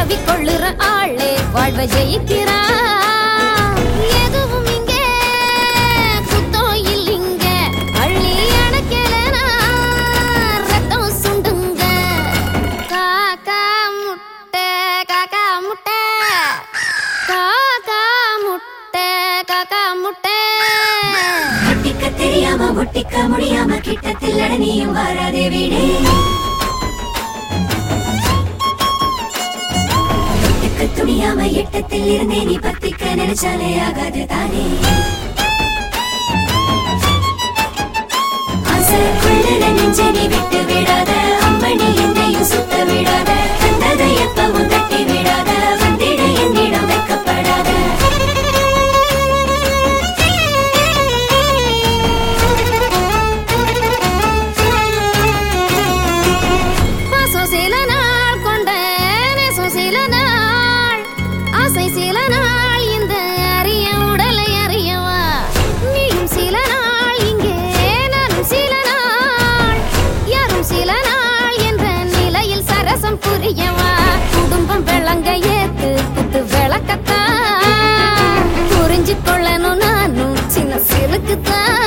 உதவி கொள்ளுற ஆளே வாழ்வ ஜெயிக்கிறா எதுவும் இங்கே குத்தம் இல்லைங்க அள்ளி அணைக்கலனா ரத்தம் சுண்டுங்க காக்கா முட்டை காக்கா முட்டை காக்கா முட்டை காக்கா முட்டை ஒட்டிக்க தெரியாம ஒட்டிக்க முடியாம கிட்டத்தில் அடனியும் வராதே வீடே ஒட்டிக்க துணியாம எட்டத்தில் இருந்தே நீ பத்திக்க நினைச்சாலே ஆகாது தானே ஆசைக்குள்ள நெஞ்சை நீ விட்டு விடாத அம்மணி என்னையும் சுத்த விடாத வந்ததை எப்பவும் தட்டி விடாத வந்திட என்னிடம் வைக்கப்படாத பாசம் சில நாள் கொண்ட நேசம் சில நாள் ஆசை சில நாள் இந்த அரிய உடலை அறியவா நீயும் சில நாள் இங்கே நானும் சில நாள் யாரும் சில நாள் என்ற நிலையில் சரசம் புரியவா குடும்பம் விளங்க ஏத்து குத்து விளக்கத்தான் புரிஞ்சு கொள்ளணும் நானும் சின்ன சிலுக்குத்தான்